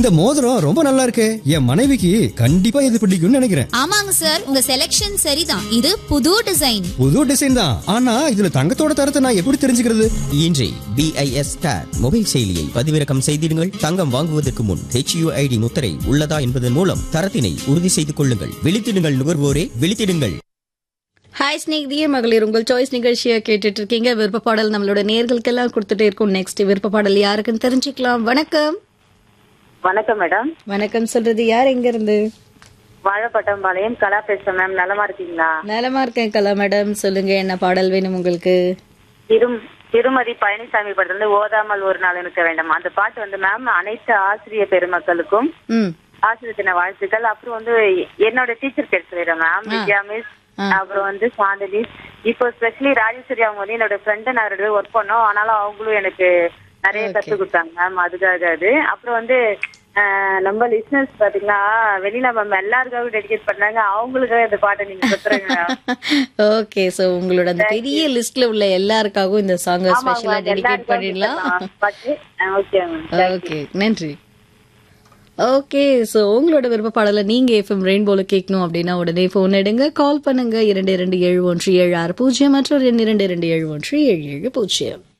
இந்த மோதிரம் ரொம்ப நல்லா இருக்கே என் மனைவிக்கு கண்டிப்பா இது பிடிக்கும்னு நினைக்கிறேன் ஆமாங்க சார் உங்க செலெக்ஷன் சரிதான் இது புது டிசைன் புது டிசைன் தான் ஆனா இதுல தங்கத்தோட தரத்தை நான் எப்படி தெரிஞ்சுக்கிறது இன்றே பிஐஎஸ் ஸ்டார் மொபைல் செயலியை பதிவிறக்கம் செய்திடுங்கள் தங்கம் வாங்குவதற்கு முன் ஹெச்யூஐடி முத்திரை உள்ளதா என்பதன் மூலம் தரத்தினை உறுதி செய்து கொள்ளுங்கள் விழித்திடுங்கள் நுகர்வோரே விழித்திடுங்கள் ஹாய் ஸ்நேகிதிய மகளிர் உங்கள் சாய்ஸ் நிகழ்ச்சியை கேட்டுட்டு இருக்கீங்க விருப்ப பாடல் நம்மளோட நேர்களுக்கெல்லாம் கொடுத்துட்டே இருக்கும் நெக்ஸ்ட் விருப்ப பாடல் யாருக்குன்னு தெரிஞ்சுக்கலாம் வணக்கம் வணக்கம் மேடம் வணக்கம் சொல்றது யார் எங்க இருந்து வாழைப்பட்டம்பாளையம் கலா பேசுறேன் மேம் நலமா இருக்கீங்களா நலமா இருக்கேன் கலா மேடம் சொல்லுங்க என்ன பாடல் வேணும் உங்களுக்கு திரும் திருமதி பழனிசாமி படத்துல இருந்து ஓதாமல் ஒரு நாள் இருக்க வேண்டும் அந்த பாட்டு வந்து மேம் அனைத்து ஆசிரிய பெருமக்களுக்கும் ம் ஆசிரியர் தின வாழ்த்துக்கள் அப்புறம் வந்து என்னோட டீச்சர் பேர் சொல்லிடுறேன் மேம் வித்யா மிஸ் அப்புறம் வந்து சாந்தலி இப்போ ஸ்பெஷலி ராஜேஸ்வரி அவங்க வந்து என்னோட ஃப்ரெண்டு நான் ரெண்டு பேரும் ஒர்க் பண்ணோம் ஆனாலும் அவங்களும் எனக்கு நிறைய கத்து கொடுத்தாங்க மேம் அதுக்காக அது அப்புறம் வந்து ஆஹ், நம்ம லிஸ்னஸ் பாத்தீங்கன்னா வெளியில மேம் எல்லாருக்காகவும் டெடிகேட் பண்ணாங்க அவங்களுக்காக இந்த பாட்டை நீங்க கொடுத்துருங்க மேம் ஓகே சோ உங்களோட அந்த பெரிய லிஸ்ட்ல உள்ள எல்லாருக்காகவும் இந்த சாங் ஆமா, ஸ்பெஷலா ஆமா, டெடிகேட் எல்லாருக்கும் பண்ணிடலாம் கொடுத்துடலாம். பாட்டு. ஆ, ஓகே மேம் ஓகே நன்றி ஓகே ஸோ உங்களோட விருப்ப பாடலை நீங்க எஃப்எம் ரெயின்போல கேட்கணும் அப்படின்னா உடனே ஃபோன் எடுங்க கால் பண்ணுங்க இரண்டு இரண்டு ஏழு ஒன்று ஏழு ஆறு பூஜ்ஜியம் மற்றும் இரண்டு இரண்டு ஏழு ஒன்று ஏழு ஏழு பூஜ்ஜியம்